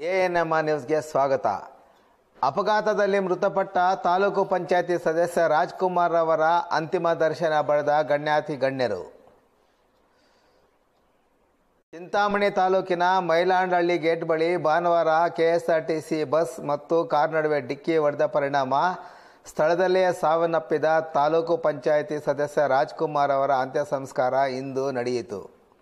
ANM ನ್ಯೂಸ್ಗೆ ಸ್ವಾಗತ ಅಪಘಾತದಲ್ಲಿ ಮೃತಪಟ್ಟ ತಾಲೂಕು ಪಂಚಾಯತಿ ಸದಸ್ಯ ರಾಜ್ಕುಮಾರ್ ಅವರ ಅಂತಿಮ ದರ್ಶನ ಪಡೆದ ಗಣ್ಯಾತಿ ಗಣ್ಯರು ಚಿಂತಾಮಣಿ ತಾಲೂಕಿನ ಮೈಲಾಂಡಹಳ್ಳಿ ಗೇಟ್ ಬಳಿ ಭಾನುವಾರ ಕೆಎಸ್ಆರ್ಟಿಸಿ ಬಸ್ ಮತ್ತು ಕಾರ್ ನಡುವೆ ಡಿಕ್ಕಿ ಹೊಡೆದ ಪರಿಣಾಮ ಸ್ಥಳದಲ್ಲೇ ಸಾವನ್ನಪ್ಪಿದ ತಾಲೂಕು ಪಂಚಾಯಿತಿ ಸದಸ್ಯ ರಾಜ್ಕುಮಾರ್ ಅವರ ಅಂತ್ಯ ಸಂಸ್ಕಾರ ಇಂದು ನಡೆಯಿತು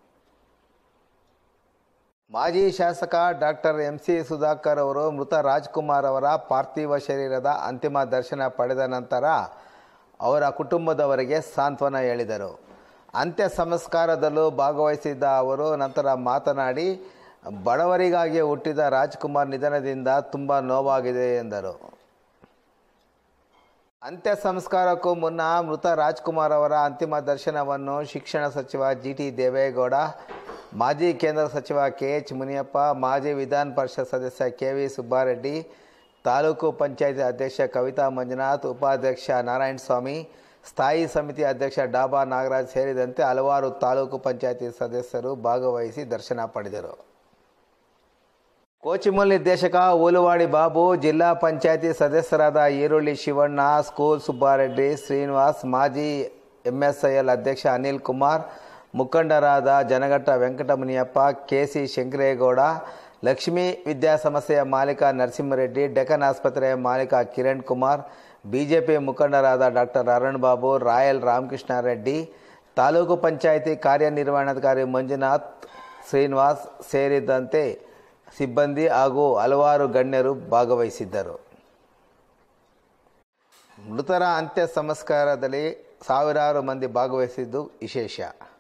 ಮಾಜಿ ಶಾಸಕ ಡಾಕ್ಟರ್ ಎಂ ಸಿ ಸುಧಾಕರ್ ಅವರು ಮೃತ ರಾಜ್ಕುಮಾರ್ ಅವರ ಪಾರ್ಥಿವ ಶರೀರದ ಅಂತಿಮ ದರ್ಶನ ಪಡೆದ ನಂತರ ಅವರ ಕುಟುಂಬದವರಿಗೆ ಸಾಂತ್ವನ ಹೇಳಿದರು ಅಂತ್ಯ ಸಂಸ್ಕಾರದಲ್ಲೂ ಭಾಗವಹಿಸಿದ್ದ ಅವರು ನಂತರ ಮಾತನಾಡಿ ಬಡವರಿಗಾಗಿ ಹುಟ್ಟಿದ ರಾಜ್ಕುಮಾರ್ ನಿಧನದಿಂದ ತುಂಬ ನೋವಾಗಿದೆ ಎಂದರು ಅಂತ್ಯ ಸಂಸ್ಕಾರಕ್ಕೂ ಮುನ್ನ ಮೃತ ರಾಜ್ಕುಮಾರ್ ಅವರ ಅಂತಿಮ ದರ್ಶನವನ್ನು ಶಿಕ್ಷಣ ಸಚಿವ ಜಿ ಟಿ ದೇವೇಗೌಡ ಮಾಜಿ ಕೇಂದ್ರ ಸಚಿವ ಕೆ ಎಚ್ ಮುನಿಯಪ್ಪ ಮಾಜಿ ವಿಧಾನ ಪರಿಷತ್ ಸದಸ್ಯ ಕೆ ವಿ ಸುಬ್ಬಾರೆಡ್ಡಿ ತಾಲೂಕು ಪಂಚಾಯತಿ ಅಧ್ಯಕ್ಷ ಕವಿತಾ ಮಂಜುನಾಥ್ ಉಪಾಧ್ಯಕ್ಷ ನಾರಾಯಣಸ್ವಾಮಿ ಸ್ಥಾಯಿ ಸಮಿತಿ ಅಧ್ಯಕ್ಷ ಡಾಬಾ ನಾಗರಾಜ್ ಸೇರಿದಂತೆ ಹಲವಾರು ತಾಲೂಕು ಪಂಚಾಯತಿ ಸದಸ್ಯರು ಭಾಗವಹಿಸಿ ದರ್ಶನ ಪಡೆದರು ಕೋಚಿಮಲ್ ನಿರ್ದೇಶಕ ಊಲುವಾಡಿ ಬಾಬು ಜಿಲ್ಲಾ ಪಂಚಾಯತಿ ಸದಸ್ಯರಾದ ಈರುಳ್ಳಿ ಶಿವಣ್ಣ ಸ್ಕೂಲ್ ಸುಬ್ಬಾರೆಡ್ಡಿ ಶ್ರೀನಿವಾಸ್ ಮಾಜಿ ಎಂಎಸ್ಐಎಲ್ ಅಧ್ಯಕ್ಷ ಅನಿಲ್ ಕುಮಾರ್ ಮುಖಂಡರಾದ ಜನಘಟ್ಟ ವೆಂಕಟಮುನಿಯಪ್ಪ ಕೆಸಿ ಶಂಕರೇಗೌಡ ಲಕ್ಷ್ಮೀ ವಿದ್ಯಾಸಂಸ್ಥೆಯ ಮಾಲೀಕ ನರಸಿಂಹರೆಡ್ಡಿ ಡೆಕನ್ ಆಸ್ಪತ್ರೆಯ ಮಾಲೀಕ ಕಿರಣ್ ಕುಮಾರ್ ಬಿಜೆಪಿ ಮುಖಂಡರಾದ ಡಾಕ್ಟರ್ ಅರುಣ್ ಬಾಬು ರಾಯಲ್ ರಾಮಕೃಷ್ಣಾರೆಡ್ಡಿ ತಾಲೂಕು ಪಂಚಾಯಿತಿ ಕಾರ್ಯನಿರ್ವಹಣಾಧಿಕಾರಿ ಮಂಜುನಾಥ್ ಶ್ರೀನಿವಾಸ್ ಸೇರಿದಂತೆ ಸಿಬ್ಬಂದಿ ಹಾಗೂ ಹಲವಾರು ಗಣ್ಯರು ಭಾಗವಹಿಸಿದ್ದರು ಮೃತರ ಅಂತ್ಯ ಸಂಸ್ಕಾರದಲ್ಲಿ ಸಾವಿರಾರು ಮಂದಿ ಭಾಗವಹಿಸಿದ್ದು ವಿಶೇಷ